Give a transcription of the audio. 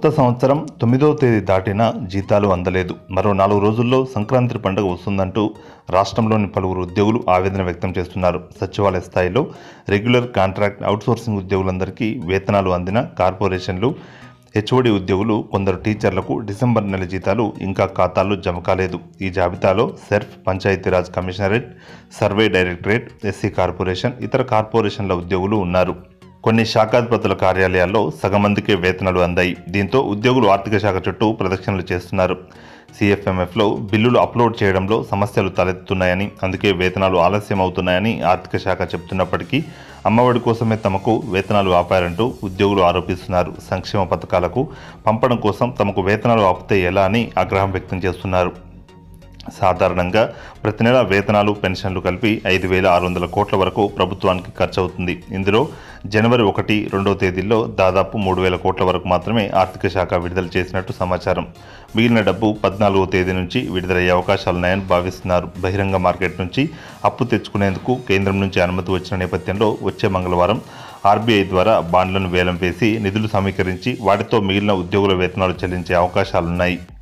కొత్త సంవత్సరం తొమ్మిదవ తేదీ దాటినా జీతాలు అందలేదు మరో నాలుగు రోజుల్లో సంక్రాంతి పండుగ వస్తుందంటూ రాష్ట్రంలోని పలువురు ఉద్యోగులు ఆవేదన వ్యక్తం చేస్తున్నారు సచివాలయ స్థాయిలో రెగ్యులర్ కాంట్రాక్ట్ అవుట్సోర్సింగ్ ఉద్యోగులందరికీ వేతనాలు అందిన కార్పొరేషన్లు హెచ్ఓడి ఉద్యోగులు కొందరు టీచర్లకు డిసెంబర్ నెల జీతాలు ఇంకా ఖాతాల్లో జమ కాలేదు ఈ జాబితాలో సెర్ఫ్ Panchayati Raj commissionerate survey directorate SC corporation ఇతర కార్పొరేషన్ల ఉద్యోగులు ఉన్నారు కొన్ని శాఖాధిపతుల కార్యాలయాల్లో సగం మందికే వేతనాలు అందాయి దీంతో ఉద్యోగులు ఆర్థిక శాఖ చుట్టూ ప్రదక్షిణలు చేస్తున్నారు సిఎఫ్ఎంఎఫ్లో బిల్లులు అప్లోడ్ చేయడంలో సమస్యలు తలెత్తుతున్నాయని అందుకే వేతనాలు ఆలస్యం అవుతున్నాయని ఆర్థిక శాఖ చెబుతున్నప్పటికీ అమ్మఒడి కోసమే తమకు వేతనాలు ఆపారంటూ ఉద్యోగులు ఆరోపిస్తున్నారు సంక్షేమ పథకాలకు పంపడం కోసం తమకు వేతనాలు ఆపితే ఎలా అని ఆగ్రహం వ్యక్తం చేస్తున్నారు సాధారణంగా ప్రతి నెల వేతనాలు పెన్షన్లు కలిపి ఐదు వేల ఆరు వందల కోట్ల వరకు ప్రభుత్వానికి ఖర్చు అవుతుంది ఇందులో జనవరి ఒకటి రెండవ తేదీల్లో దాదాపు మూడు వేల కోట్ల వరకు మాత్రమే ఆర్థిక శాఖ విడుదల చేసినట్టు సమాచారం మిగిలిన డబ్బు పద్నాలుగో తేదీ నుంచి విడుదలయ్యే అవకాశాలున్నాయని భావిస్తున్నారు బహిరంగ మార్కెట్ నుంచి అప్పు తెచ్చుకునేందుకు కేంద్రం నుంచి అనుమతి వచ్చిన నేపథ్యంలో వచ్చే మంగళవారం ఆర్బీఐ ద్వారా బాండ్లను వేలం వేసి నిధులు సమీకరించి వాటితో మిగిలిన ఉద్యోగుల వేతనాలు చెల్లించే అవకాశాలున్నాయి